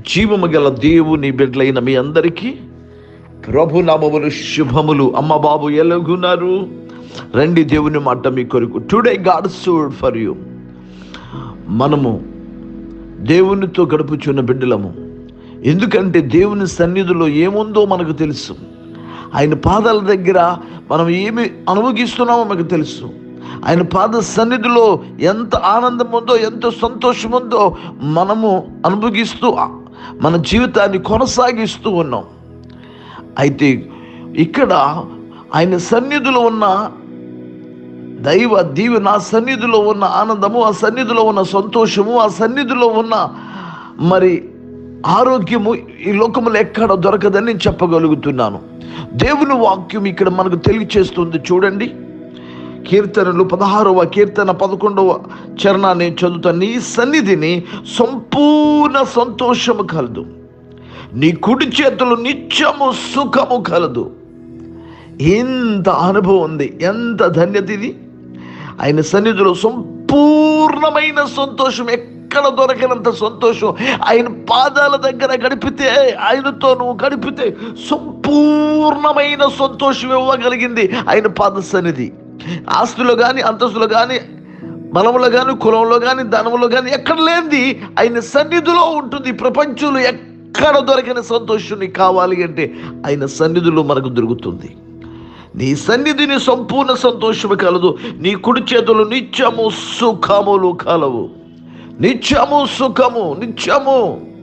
జీవము గల దేవుని బిడ్డలైన మీ అందరికీ ప్రభు నామములు శుభములు అమ్మ బాబు ఎలాగున్నారు రండి దేవుని మాట మీ కొరకు today God word for you మనము దేవునితో గడుపుచున్న బిడ్డలము ఎందుకంటే దేవుని సన్నిధిలో ఏముందో మనకు తెలుసు ఆయన పాదాల దగ్గర మనం ఏమి అనుభవిస్తున్నామో మనకు తెలుసు ఆయన పాద సన్నిధిలో ఎంత ఆనందం ఉందో ఎంత సంతోషం ఉందో మనము అనుభవిస్తూ మన జీవితాన్ని కొనసాగిస్తూ ఉన్నాం అయితే ఇక్కడ ఆయన సన్నిధిలో ఉన్న దైవ దీవి నా సన్నిధిలో ఉన్న ఆనందము ఆ సన్నిధిలో ఉన్న సంతోషము ఆ సన్నిధిలో ఉన్న మరి ఆరోగ్యము ఈ లోకములో ఎక్కడ దొరకదని నేను చెప్పగలుగుతున్నాను దేవుని వాక్యం ఇక్కడ మనకు తెలియచేస్తుంది చూడండి కీర్తనలు పదహారవ కీర్తన పదకొండవ చరణాన్ని నేను చదువుతాను నీ సన్నిధిని సంపూర్ణ సంతోషము కలదు నీ కుడి చేతులు నిత్యము సుఖము కలదు ఎంత అనుభవం ఉంది ఎంత ధన్యత ఇది ఆయన సన్నిధిలో సంపూర్ణమైన సంతోషం ఎక్కడ దొరకనంత సంతోషం ఆయన పాదాల దగ్గర గడిపితే ఆయనతో నువ్వు గడిపితే సంపూర్ణమైన సంతోషం ఇవ్వగలిగింది ఆయన పాద సన్నిధి ఆస్తులు కానీ అంతస్తులు కానీ బలములో కానీ కులంలో కానీ ధనములో కానీ ఎక్కడ లేనిది ఆయన సన్నిధిలో ఉంటుంది ప్రపంచంలో ఎక్కడ దొరికిన సంతోషం నీకు కావాలి అంటే ఆయన సన్నిధిలో మనకు దొరుకుతుంది నీ సన్నిధిని సంపూర్ణ సంతోషము కలదు నీ కుడి చేతులు నిత్యము సుఖములు కలవు నిత్యము సుఖము నిత్యము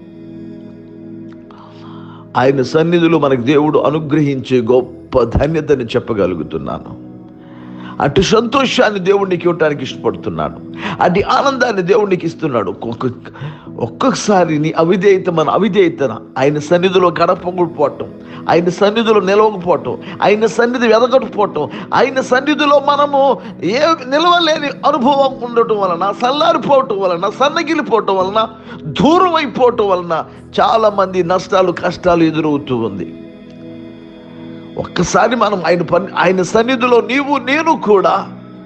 ఆయన సన్నిధిలో మనకు దేవుడు అనుగ్రహించే గొప్ప ధన్యతని చెప్పగలుగుతున్నాను అటు సంతోషాన్ని దేవుడికి ఇవ్వటానికి ఇష్టపడుతున్నాడు అటు ఆనందాన్ని దేవుడికి ఇస్తున్నాడు ఒక్కొక్క ఒక్కొక్కసారి నీ అవిధేయత మన అవిధేయతన ఆయన సన్నిధిలో గడపకపోవటం ఆయన సన్నిధిలో నిలవకపోవటం ఆయన సన్నిధి వెదగకపోవటం ఆయన సన్నిధిలో మనము ఏ నిలవలేని అనుభవం ఉండటం వలన సల్లారిపోవటం వలన సన్నగిలిపోవటం వలన దూరం అయిపోవటం వలన చాలామంది నష్టాలు కష్టాలు ఎదురవుతూ ఉంది ఒక్కసారి మనం ఆయన పని ఆయన సన్నిధిలో నీవు నేను కూడా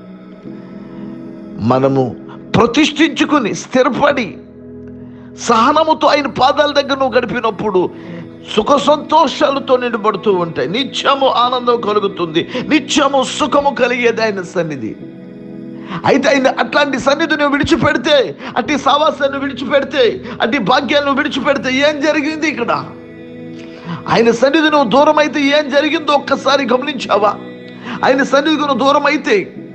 మనము ప్రతిష్ఠించుకుని స్థిరపడి సహనముతో ఆయన పాదాల దగ్గర నువ్వు గడిపినప్పుడు సుఖ సంతోషాలతో నిండబడుతూ ఉంటాయి నిత్యము ఆనందం కలుగుతుంది నిత్యము సుఖము కలిగేది ఆయన సన్నిధి అయితే ఆయన అట్లాంటి సన్నిధిని విడిచిపెడితే అట్టి సావాసాన్ని విడిచిపెడితే అట్టి భాగ్యాలను విడిచిపెడితే ఏం జరిగింది ఇక్కడ ఆయన సన్నిధి నువ్వు దూరం అయితే ఏం జరిగిందో ఒక్కసారి గమనించావా ఆయన సన్నిధికి నువ్వు దూరం అయితే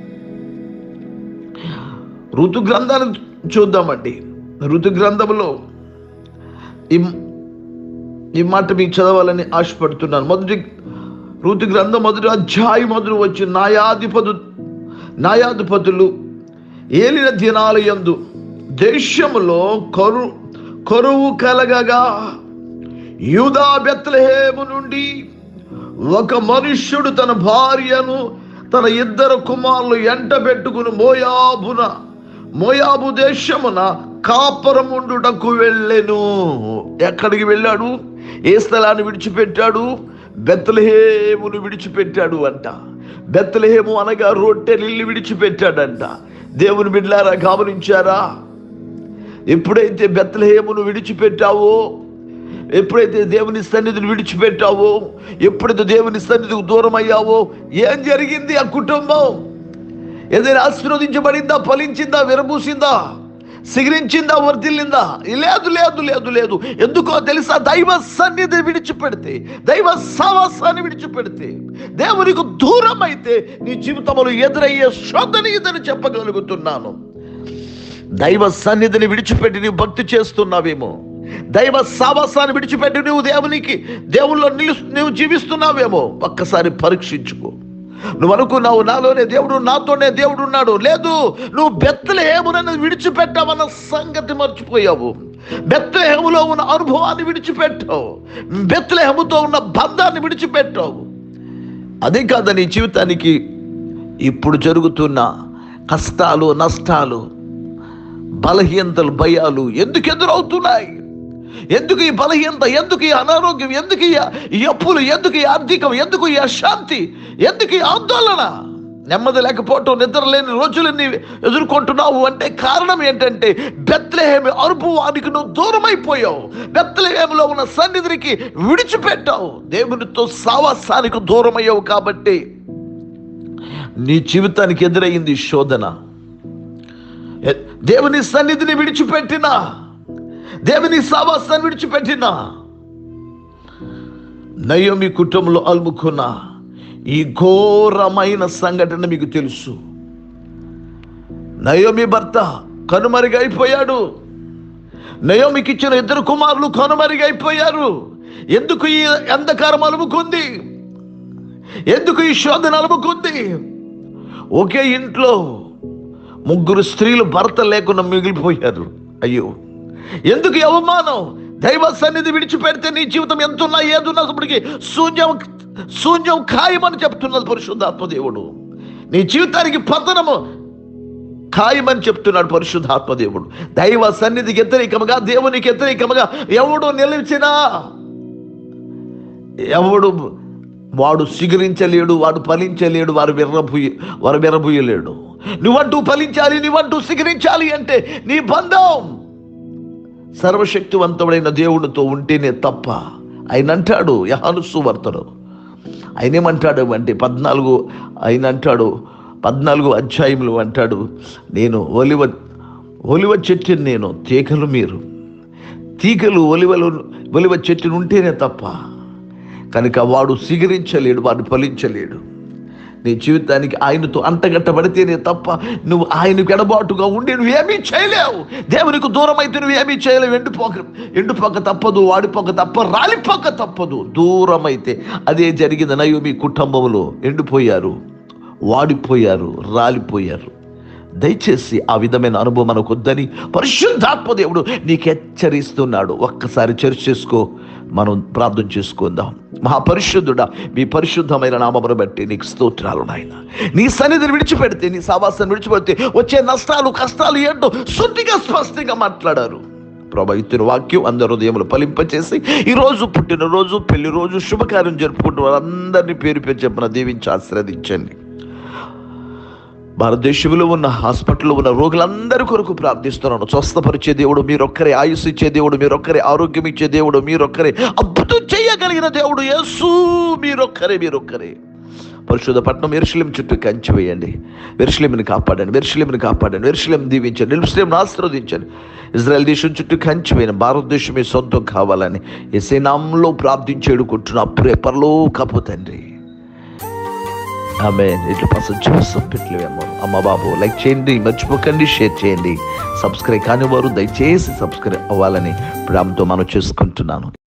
ఋతు గ్రంథాన్ని చూద్దామండి ఋతు గ్రంథంలో ఈ ఈ మాట మీకు చదవాలని ఆశపడుతున్నాను మొదటి ఋతు గ్రంథం మొదటి అధ్యాయం మొదలు వచ్చి నాయాధిపతు నాయాధిపతులు ఏలిన దినాల యందు దేశములో కరు కరువు కలగగా యూదా బెత్లహేము నుండి ఒక మనుష్యుడు తన భార్యను తన ఇద్దరు కుమారులు ఎంట పెట్టుకుని మోయాబున మోయాబు దేశమున కాపరముండుటకు వెళ్ళెను ఎక్కడికి వెళ్ళాడు ఏ స్థలాన్ని విడిచిపెట్టాడు బెత్లహేమును విడిచిపెట్టాడు అంట బెత్లహేము అనగా రొట్టెలిల్లు విడిచిపెట్టాడంట దేవుని బిడ్లారా గమనించారా ఎప్పుడైతే బెత్లహేమును విడిచిపెట్టావో ఎప్పుడైతే దేవుని సన్నిధిని విడిచిపెట్టావో ఎప్పుడైతే దేవుని సన్నిధికి దూరం అయ్యావో ఏం జరిగింది ఆ కుటుంబం ఏదైనా ఆశీర్వదించబడిందా ఫలించిందా విరబూసిందా సిగరించిందా వర్ధిల్లిందా లేదు లేదు లేదు లేదు ఎందుకో తెలుసా దైవ సన్నిధి విడిచిపెడితే దైవ సావాసాన్ని విడిచిపెడితే దేవునికి దూరం అయితే నీ జీవితంలో ఎదురయ్యే శోధన ఇదని చెప్పగలుగుతున్నాను దైవ సన్నిధిని విడిచిపెట్టి నీవు భక్తి చేస్తున్నావేమో దైవ సావాసాన్ని విడిచిపెట్టి నువ్వు దేవునికి దేవుల్లో నిలు నువ్వు జీవిస్తున్నావేమో ఒక్కసారి పరీక్షించుకో నువ్వు అనుకున్నావు నాలోనే దేవుడు నాతోనే దేవుడు ఉన్నాడు లేదు నువ్వు బెత్తలేమునని విడిచిపెట్టావన్న సంగతి మర్చిపోయావు బెత్తలేహములో ఉన్న అనుభవాన్ని విడిచిపెట్టావు బెత్తలేహముతో ఉన్న బంధాన్ని విడిచిపెట్టావు అదే కాదు నీ జీవితానికి ఇప్పుడు జరుగుతున్న కష్టాలు నష్టాలు బలహీనతలు భయాలు ఎందుకు ఎదురవుతున్నాయి ఎందుకు ఈ బలహీనత ఎందుకు ఈ అనారోగ్యం ఎందుకు ఈ ఈ అప్పులు ఎందుకు ఈ ఆర్థికం ఎందుకు ఈ అశాంతి ఎందుకు ఈ ఆందోళన నెమ్మది లేకపోవటం నిద్ర లేని రోజులన్నీ ఎదుర్కొంటున్నావు అంటే కారణం ఏంటంటే బెత్లహేమి అరుపు వానికి నువ్వు దూరం అయిపోయావు బెత్లహేములో ఉన్న సన్నిధికి విడిచిపెట్టావు దేవునితో సావాసానికి దూరం అయ్యావు కాబట్టి నీ జీవితానికి ఎదురయ్యింది శోధన ఎ- దేవుని సన్నిధిని విడిచిపెట్టినా దేవుని సావాసాన్ని విడిచిపెట్టినా నయోమి కుటుంబంలో అలుముకున్న ఈ ఘోరమైన సంఘటన మీకు తెలుసు నయోమి భర్త కనుమరుగైపోయాడు నయోమికి ఇచ్చిన ఇద్దరు కుమారులు కనుమరుగైపోయారు ఎందుకు ఈ అంధకారం అలుముకుంది ఎందుకు ఈ శోధన అలుముకుంది ఒకే ఇంట్లో ముగ్గురు స్త్రీలు భర్త లేకుండా మిగిలిపోయారు అయ్యో ఎందుకు ఈ అవమానం దైవ సన్నిధి విడిచిపెడితే నీ జీవితం ఎంతున్నా ఏదున్నప్పటికీ శూన్యం శూన్యం ఖాయమని చెప్తున్నది పరిశుద్ధాత్మ దేవుడు నీ జీవితానికి పతనము ఖాయమని చెప్తున్నాడు పరిశుద్ధాత్మ దేవుడు దైవ సన్నిధికి వ్యతిరేకముగా దేవునికి వ్యతిరేకముగా ఎవడు నిలిచినా ఎవడు వాడు సిగురించలేడు వాడు ఫలించలేడు వారు విర్రబుయ్య వారు విర్రబుయ్యలేడు నువ్వంటూ ఫలించాలి నువ్వంటూ సిగురించాలి అంటే నీ బంధం సర్వశక్తివంతమైన దేవుడితో ఉంటేనే తప్ప ఆయన అంటాడు యహానుసు వర్తడు ఆయన ఏమంటాడు అంటే పద్నాలుగు ఆయన అంటాడు పద్నాలుగు అధ్యాయములు అంటాడు నేను ఒలివ ఒలివ చెట్టుని నేను తీగలు మీరు తీగలు ఒలివలు ఒలివ చెట్టును ఉంటేనే తప్ప కనుక వాడు సిగరించలేడు వాడు ఫలించలేడు నీ జీవితానికి ఆయనతో అంటగట్టబడితేనే తప్ప నువ్వు ఆయనకు ఎడబాటుగా ఉండి నువ్వేమీ చేయలేవు దేవునికి దూరం అయితే నువ్వేమీ చేయలేవు ఎండిపోక ఎండిపోక తప్పదు వాడిపోక తప్ప రాలిపోక తప్పదు దూరం అయితే అదే జరిగింది నయోమి కుటుంబంలో ఎండిపోయారు వాడిపోయారు రాలిపోయారు దయచేసి ఆ విధమైన అనుభవం మనకు వద్దని పరిశుద్ధాత్మ దేవుడు నీకు హెచ్చరిస్తున్నాడు ఒక్కసారి చర్చ చేసుకో మనం ప్రార్థన చేసుకుందాం మహాపరిశుద్ధుడా మీ పరిశుద్ధమైన నామమును బట్టి నీకు స్తోత్రాలు నాయన నీ సన్నిధిని విడిచిపెడితే నీ సావాసాన్ని విడిచిపెడితే వచ్చే నష్టాలు కష్టాలు ఏంటో శుద్ధిగా స్పష్టంగా మాట్లాడారు ప్రభా ఇచ్చిన వాక్యం అందరి హృదయములు ఫలింపచేసి ఈ రోజు పుట్టినరోజు పెళ్లి రోజు శుభకార్యం జరుపుకుంటున్న వారందరినీ పేరు పేరు చెప్పిన దీవించి ఆశీర్వదించండి భారతదేశంలో ఉన్న హాస్పిటల్లో ఉన్న రోగులందరి కొరకు ప్రార్థిస్తున్నాను స్వస్థపరిచే దేవుడు మీరొక్కరే ఆయుస్సు ఇచ్చే దేవుడు మీరొక్కరే ఆరోగ్యం ఇచ్చే దేవుడు మీరొక్కరే అద్భుతం చేయగలిగిన దేవుడు యేసు మీరొక్కరే మీరొక్కరే పరిశుద్ధ పట్నం ఎరుశలేం చుట్టూ కంచి వేయండి వెరుశలేమిని కాపాడండి వెరుశలేమిని కాపాడండి వెరుశలేం దీవించండి ఎరుశలేంను ఆశీర్వదించండి ఇజ్రాయెల్ దేశం చుట్టూ కంచి వేయండి భారతదేశమే సొంతం కావాలని ఎస్ఐ నామంలో ప్రార్థించేడుకుంటున్న ప్రే పరలోకపు తండ్రి ఆమె ఇట్లా పర్సన్ చూస్తాం పెట్టలేమో అమ్మ బాబు లైక్ చేయండి మర్చిపోకండి షేర్ చేయండి సబ్స్క్రైబ్ కాని వారు దయచేసి సబ్స్క్రైబ్ అవ్వాలని ప్రేమతో మనం చేసుకుంటున్నాను